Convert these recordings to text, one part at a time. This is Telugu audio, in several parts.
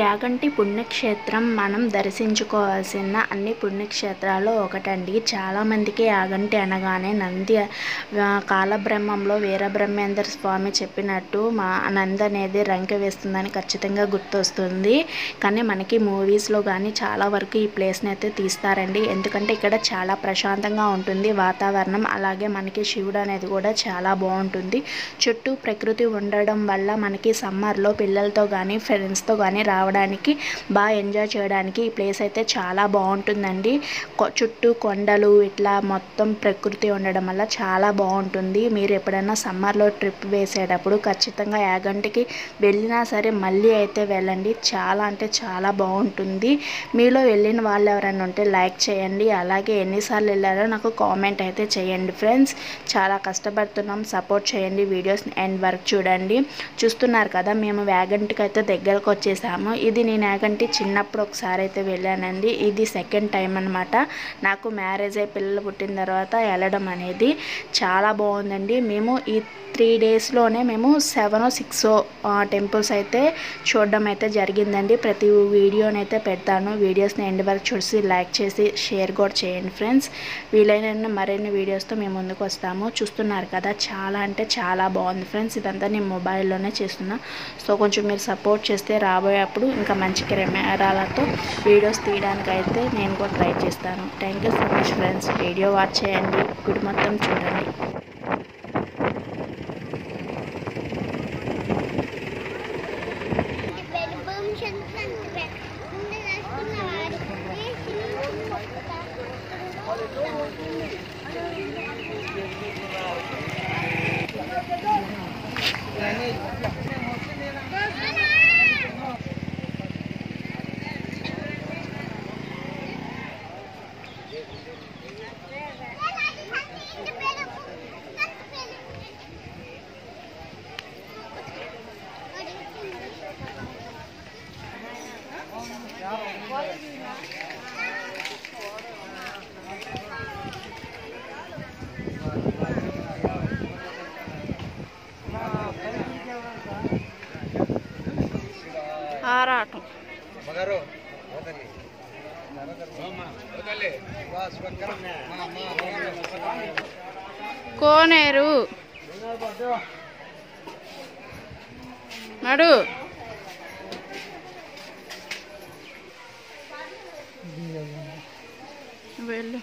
యాగంటి పుణ్యక్షేత్రం మనం దర్శించుకోవాల్సిన అన్ని పుణ్యక్షేత్రాల్లో ఒకటండి చాలామందికి యాగంటి అనగానే నంది ఆ, కాలబ్రహ్మంలో వీరబ్రహ్మేంద్ర స్వామి చెప్పినట్టు మా నంది అనేది రంకె వేస్తుందని ఖచ్చితంగా గుర్తొస్తుంది కానీ మనకి మూవీస్లో కానీ చాలా వరకు ఈ ప్లేస్ని అయితే తీస్తారండి ఎందుకంటే ఇక్కడ చాలా ప్రశాంతంగా ఉంటుంది వాతావరణం అలాగే మనకి శివుడు అనేది కూడా చాలా బాగుంటుంది చుట్టూ ప్రకృతి ఉండడం వల్ల మనకి సమ్మర్లో పిల్లలతో కానీ ఫ్రెండ్స్తో కానీ రావడానికి బాగా ఎంజాయ్ చేయడానికి ఈ ప్లేస్ అయితే చాలా బాగుంటుందండి కొ- చుట్టూ కొండలు ఇట్లా మొత్తం ప్రకృతి ఉండడం వల్ల చాలా బాగుంటుంది మీరు ఎప్పుడైనా సమ్మర్లో ట్రిప్ వేసేటప్పుడు ఖచ్చితంగా యాగంటికి వెళ్ళినా సరే మళ్ళీ అయితే వెళ్ళండి చాలా అంటే చాలా బాగుంటుంది మీలో వెళ్ళిన వాళ్ళు ఎవరైనా ఉంటే లైక్ చేయండి అలాగే ఎన్నిసార్లు వెళ్ళారో నాకు కామెంట్ అయితే చేయండి ఫ్రెండ్స్ చాలా కష్టపడుతున్నాం సపోర్ట్ చేయండి వీడియోస్ ఎండ్ వరకు చూడండి చూస్తున్నారు కదా మేము వ్యాగంటికి అయితే దగ్గరకు వచ్చేసాము ఇది నేను యాగంటి చిన్నప్పుడు ఒకసారి అయితే వెళ్ళానండి ఇది సెకండ్ టైం అనమాట నాకు మ్యారేజ్ అయ్యి పిల్లలు పుట్టిన తర్వాత వెళ్ళడం అనేది చాలా బాగుందండి మేము ఈ త్రీ డేస్లోనే మేము సెవెన్ సిక్స్ టెంపుల్స్ అయితే చూడడం అయితే జరిగిందండి ప్రతి వీడియోని అయితే పెడతాను వీడియోస్ని ఎండ్ వరకు చూసి లైక్ చేసి షేర్ కూడా చేయండి ఫ్రెండ్స్ వీలైన మరిన్ని వీడియోస్తో మేము ముందుకు వస్తాము చూస్తున్నారు కదా చాలా అంటే చాలా బాగుంది ఫ్రెండ్స్ ఇదంతా నేను మొబైల్లోనే చేస్తున్నా సో కొంచెం మీరు సపోర్ట్ చేస్తే రాబోయేప్పుడు ఇంకా మంచి కెమెరాలతో వీడియోస్ తీయడానికి అయితే నేను కూడా ట్రై చేస్తాను thank you so much friends video watch చేయండి గుడి మొత్తం చూడండి ఆరాటం మగారు ఓదండి కోనేరు నడు వెళ్ళు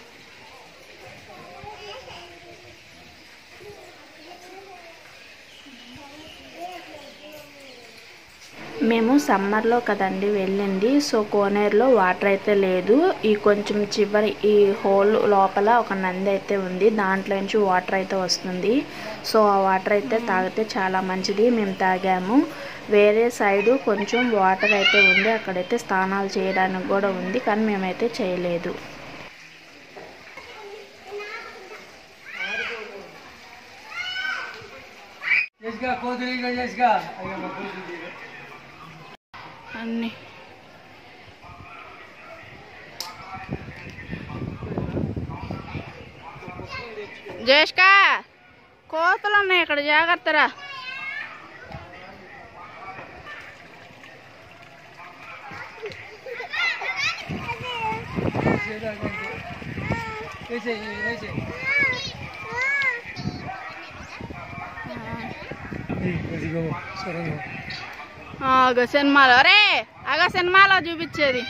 మేము సమ్మర్లో కదండి వెళ్ళింది సో కోనేరులో వాటర్ అయితే లేదు ఈ కొంచెం చివరి ఈ హోల్ లోపల ఒక నంది అయితే ఉంది దాంట్లో నుంచి వాటర్ అయితే వస్తుంది సో ఆ వాటర్ అయితే తాగితే చాలా మంచిది మేము తాగాము వేరే సైడు కొంచెం వాటర్ అయితే ఉంది అక్కడైతే స్నానాలు చేయడానికి కూడా ఉంది కానీ మేమైతే చేయలేదు చేసుగా కోతులు చేసుగా అన్నీ జేష్కా కోతలు ఉన్నాయి ఇక్కడ జాగ్రత్తరా ఆగ సినిమాలో అరే అగ సినిమాలో చూపించేది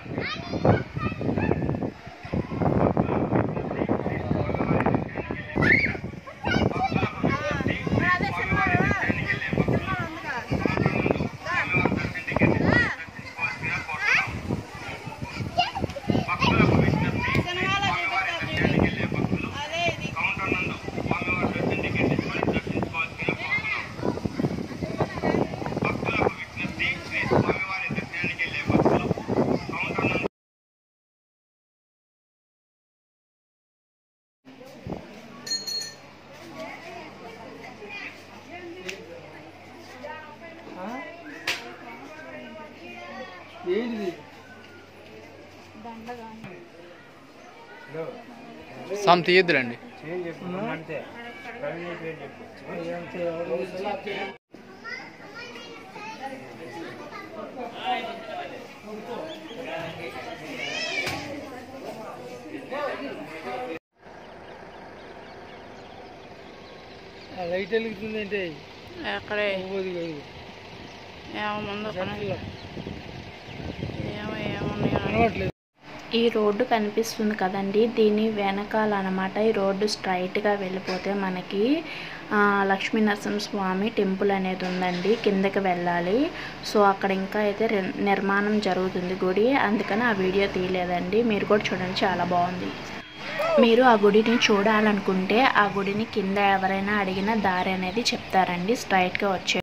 ఏంటిది సమ్ తీయద్దులండి అంతే లైట్ వెలుగుతుంది అంటే ఎక్కడే పోదు ఏమో ముందు చెట్లు ఏమో ఏమున్నాయో కనబడట్లేదు ఈ రోడ్డు కనిపిస్తుంది కదండి దీని వెనకాల అనమాట ఈ రోడ్డు స్ట్రైట్గా వెళ్ళిపోతే మనకి ఆ, లక్ష్మీ నరసింహస్వామి టెంపుల్ అనేది ఉందండి కిందకి వెళ్ళాలి సో అక్కడ ఇంకా అయితే రి- నిర్మాణం జరుగుతుంది గుడి అందుకని ఆ వీడియో తీయలేదండి మీరు కూడా చూడండి చాలా బాగుంది మీరు ఆ గుడిని చూడాలనుకుంటే ఆ గుడిని కింద ఎవరైనా అడిగిన దారి అనేది చెప్తారండి స్ట్రైట్గా వచ్చే